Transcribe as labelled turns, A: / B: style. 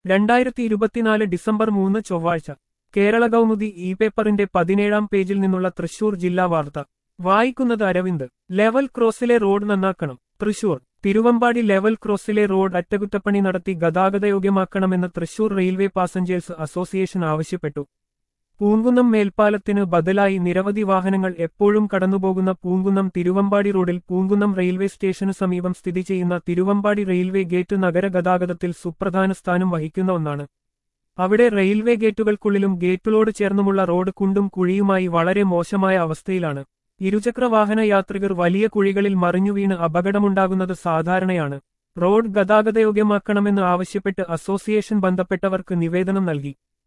A: രണ്ടായിരത്തി ഇരുപത്തിനാല് ഡിസംബർ മൂന്ന് ചൊവ്വാഴ്ച കേരള കൗമുദി ഇ പേപ്പറിന്റെ പതിനേഴാം പേജിൽ നിന്നുള്ള തൃശൂർ ജില്ലാ വാർത്ത വായിക്കുന്നത് അരവിന്ദ് ലെവൽ ക്രോസിലെ റോഡ് നന്നാക്കണം തൃശൂർ തിരുവമ്പാടി ലെവൽ ക്രോസിലെ റോഡ് അറ്റകുറ്റപ്പണി നടത്തി ഗതാഗതയോഗ്യമാക്കണമെന്ന് തൃശൂർ റെയിൽവേ പാസഞ്ചേഴ്സ് അസോസിയേഷൻ ആവശ്യപ്പെട്ടു പൂങ്കുന്നം മേൽപ്പാലത്തിന് ബദലായി നിരവധി വാഹനങ്ങൾ എപ്പോഴും കടന്നുപോകുന്ന പൂങ്കുന്നം തിരുവമ്പാടി റോഡിൽ പൂങ്കുന്നം റെയിൽവേ സ്റ്റേഷനു സമീപം സ്ഥിതി ചെയ്യുന്ന തിരുവമ്പാടി റെയിൽവേ ഗേറ്റ് നഗര ഗതാഗതത്തിൽ സുപ്രധാന സ്ഥാനം വഹിക്കുന്ന ഒന്നാണ് അവിടെ റെയിൽവേ ഗേറ്റുകൾക്കുള്ളിലും ഗേറ്റുകളോട് ചേർന്നുമുള്ള റോഡ് കുണ്ടും കുഴിയുമായി വളരെ മോശമായ അവസ്ഥയിലാണ് ഇരുചക്ര വാഹന യാത്രികർ വലിയ കുഴികളിൽ മറിഞ്ഞുവീണ് അപകടമുണ്ടാകുന്നത് സാധാരണയാണ് റോഡ് ഗതാഗതയോഗ്യമാക്കണമെന്ന് ആവശ്യപ്പെട്ട് അസോസിയേഷൻ ബന്ധപ്പെട്ടവർക്ക് നിവേദനം നൽകി